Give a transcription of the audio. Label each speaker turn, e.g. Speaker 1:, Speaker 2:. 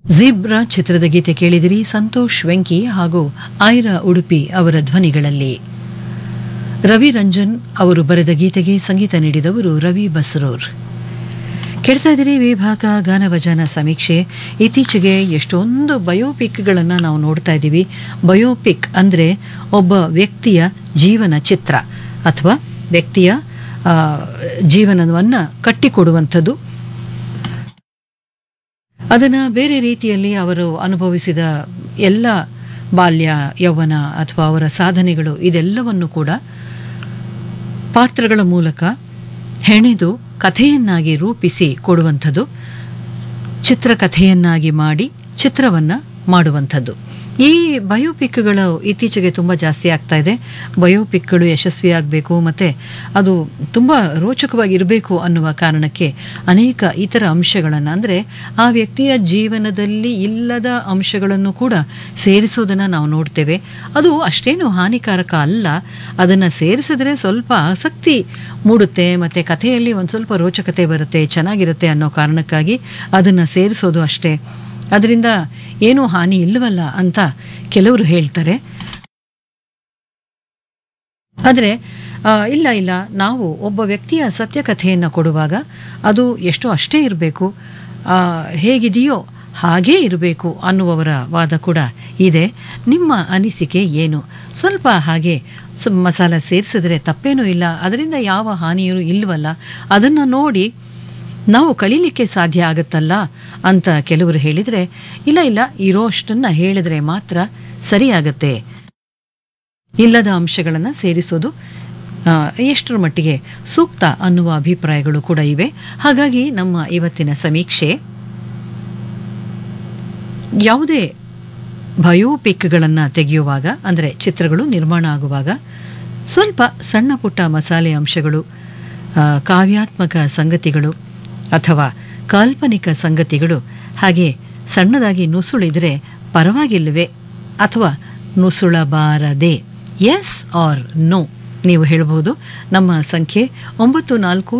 Speaker 1: zebra ಚಿತ್ರದ ಗೀತೆ ಕೇಳಿದಿರಿ ಸಂತೋಷ್ ವೆಂಕಿ ಹಾಗೂ ಆಯ್ರಾ ಉಡುಪಿ ಅವರ ಧ್ವನಿಗಳಲ್ಲಿ ರವಿ ರಂಜನ್ ಅವರು ಬರೆದ ಗೀತೆಗೆ ಸಂಗೀತ ನೀಡಿದವರು ರವಿ ಬಸ್ರೂರ್ ಕೇಳ್ತಾ ಇದ್ದೀರಿ ವಿಭಾಗ ಗಾನಭಜನ ಸಮೀಕ್ಷೆ ಇತ್ತೀಚೆಗೆ ಎಷ್ಟೊಂದು ಬಯೋಪಿಕ್ಗಳನ್ನು ನಾವು ನೋಡ್ತಾ ಇದ್ದೀವಿ ಬಯೋಪಿಕ್ ಅಂದರೆ ಒಬ್ಬ ವ್ಯಕ್ತಿಯ ಜೀವನ ಚಿತ್ರ ಅಥವಾ ವ್ಯಕ್ತಿಯ ಆ, ಜೀವನವನ್ನು ಕಟ್ಟಿಕೊಡುವಂಥದ್ದು ಅದನ್ನು ಬೇರೆ ರೀತಿಯಲ್ಲಿ ಅವರು ಅನುಭವಿಸಿದ ಎಲ್ಲ ಬಾಲ್ಯ ಯೌವನ ಅಥವಾ ಅವರ ಸಾಧನೆಗಳು ಇದೆಲ್ಲವನ್ನು ಕೂಡ ಪಾತ್ರಗಳ ಮೂಲಕ ಹೆಣೆದು ಕಥೆಯನ್ನಾಗಿ ರೂಪಿಸಿ ಕೊಡುವಂಥದ್ದು ಚಿತ್ರಕಥೆಯನ್ನಾಗಿ ಮಾಡಿ ಚಿತ್ರವನ್ನು ಮಾಡುವಂಥದ್ದು ಈ ಬಯೋಪಿಕ್ಗಳು ಇತ್ತೀಚೆಗೆ ತುಂಬ ಜಾಸ್ತಿ ಆಗ್ತಾ ಇದೆ ಬಯೋಪಿಕ್ಗಳು ಯಶಸ್ವಿಯಾಗಬೇಕು ಮತ್ತು ಅದು ತುಂಬ ರೋಚಕವಾಗಿರಬೇಕು ಅನ್ನುವ ಕಾರಣಕ್ಕೆ ಅನೇಕ ಇತರ ಅಂಶಗಳನ್ನು ಅಂದರೆ ಆ ವ್ಯಕ್ತಿಯ ಜೀವನದಲ್ಲಿ ಇಲ್ಲದ ಅಂಶಗಳನ್ನು ಕೂಡ ಸೇರಿಸೋದನ್ನು ನಾವು ನೋಡ್ತೇವೆ ಅದು ಅಷ್ಟೇನು ಹಾನಿಕಾರಕ ಅಲ್ಲ ಅದನ್ನು ಸೇರಿಸಿದ್ರೆ ಸ್ವಲ್ಪ ಆಸಕ್ತಿ ಮೂಡುತ್ತೆ ಮತ್ತು ಕಥೆಯಲ್ಲಿ ಒಂದು ಸ್ವಲ್ಪ ರೋಚಕತೆ ಬರುತ್ತೆ ಚೆನ್ನಾಗಿರುತ್ತೆ ಅನ್ನೋ ಕಾರಣಕ್ಕಾಗಿ ಅದನ್ನು ಸೇರಿಸೋದು ಅಷ್ಟೇ ಅದರಿಂದ ಏನೂ ಹಾನಿ ಇಲ್ಲವಲ್ಲ ಅಂತ ಕೆಲವರು ಹೇಳ್ತಾರೆ ಆದರೆ ಆ, ಇಲ್ಲ ಇಲ್ಲ ನಾವು ಒಬ್ಬ ವ್ಯಕ್ತಿಯ ಸತ್ಯಕಥೆಯನ್ನು ಕೊಡುವಾಗ ಅದು ಎಷ್ಟೋ ಅಷ್ಟೇ ಇರಬೇಕು ಹೇಗಿದೆಯೋ ಹಾಗೇ ಇರಬೇಕು ಅನ್ನುವವರ ವಾದ ಕೂಡ ಇದೆ ನಿಮ್ಮ ಅನಿಸಿಕೆ ಏನು ಸ್ವಲ್ಪ ಹಾಗೆ ಸ ಮಸಾಲ ಸೇರಿಸಿದ್ರೆ ತಪ್ಪೇನೂ ಇಲ್ಲ ಅದರಿಂದ ಯಾವ ಹಾನಿಯೂ ಇಲ್ಲವಲ್ಲ ಅದನ್ನು ನೋಡಿ ನಾವು ಕಲೀಲಿಕ್ಕೆ ಸಾಧ್ಯ ಆಗುತ್ತಲ್ಲ ಅಂತ ಕೆಲವರು ಹೇಳಿದರೆ ಇಲ್ಲ ಇಲ್ಲ ಇರೋ ಅಷ್ಟನ್ನು ಹೇಳಿದ್ರೆ ಮಾತ್ರ ಸರಿಯಾಗತ್ತೆ ಇಲ್ಲದ ಅಂಶಗಳನ್ನು ಸೇರಿಸೋದು ಆ, ಎಷ್ಟರ ಮಟ್ಟಿಗೆ ಸೂಕ್ತ ಅನ್ನುವ ಅಭಿಪ್ರಾಯಗಳು ಕೂಡ ಇವೆ ಹಾಗಾಗಿ ನಮ್ಮ ಇವತ್ತಿನ ಸಮೀಕ್ಷೆ ಯಾವುದೇ ಬಯೋಪಿಕ್ಗಳನ್ನು ತೆಗೆಯುವಾಗ ಅಂದರೆ ಚಿತ್ರಗಳು ನಿರ್ಮಾಣ ಆಗುವಾಗ ಸ್ವಲ್ಪ ಸಣ್ಣ ಪುಟ್ಟ ಮಸಾಲೆ ಅಂಶಗಳು ಆ, ಕಾವ್ಯಾತ್ಮಕ ಸಂಗತಿಗಳು ಅಥವಾ ಕಾಲ್ಪನಿಕ ಸಂಗತಿಗಳು ಹಾಗೆ ಸಣ್ಣದಾಗಿ ನುಸುಳಿದರೆ ಪರವಾಗಿಲ್ಲವೇ ಅಥವಾ ನುಸುಳಬಾರದೆ ಎಸ್ ಆರ್ ನೋ ನೀವು ಹೇಳಬಹುದು ನಮ್ಮ ಸಂಖ್ಯೆ ಒಂಬತ್ತು ನಾಲ್ಕು